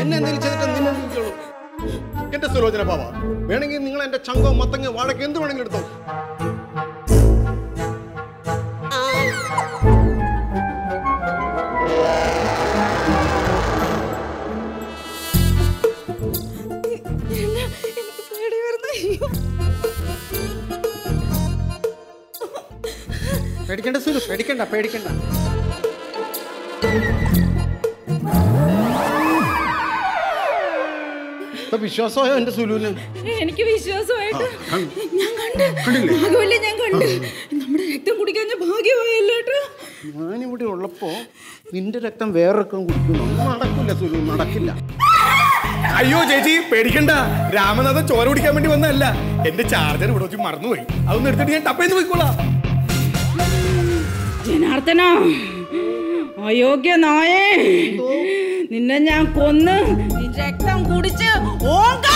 എന്നെ എന്തെങ്കിലും ചെയ്തിട്ട് നിന്നെ വിളിച്ചോളൂ എന്റെ സുലോചന ബാബ വേണമെങ്കിൽ നിങ്ങൾ എന്റെ ചങ്കോ മത്തങ്ങ വാഴയ്ക്ക് എന്ത് വേണമെങ്കിലും എടുത്തോ എനിക്ക് പേടി വരുന്നു അയ്യോ പേടിക്കണ്ട സുലു പേടിക്കണ്ട പേടിക്കണ്ട ഇപ്പൊ വിശ്വാസമായോ എന്റെ സുലുവിന് എനിക്ക് വിശ്വാസമായിട്ട് ആ, കണ്ടു. ഞാൻ കണ്ട് കണ്ടില്ലേ? ഭാഗ്യമല്ലേ ഞാൻ കണ്ട് നമ്മുടെ രക്തം കുടിക്കാൻ ഭാഗ്യമായല്ലോ ഏട്ടാ ഞാനിവിടെ ഉള്ളപ്പോ നിന്റെ രക്തം വേറെ രക്തം കുടിക്കുന്നു നടക്കില്ല സുലു നടക്കില്ല അയ്യോ ചേച്ചി പേടിക്കണ്ട രാമനാഥൻ ചോര കുടിക്കാൻ വേണ്ടി വന്നതല്ല എന്റെ ചാർജർ ഇവിടെ വെച്ച് മറന്നുപോയി അതൊന്ന് എടുത്തിട്ട് ഞാൻ ടപ്പേന്ന് പോയിക്കോളാം ജനാർദ്ദന അയോഗ്യ നായേ നിന്നെ ഞാൻ കൊന്ന് നിന്റെ രക്തം കുടിച്ച് ഓങ്ക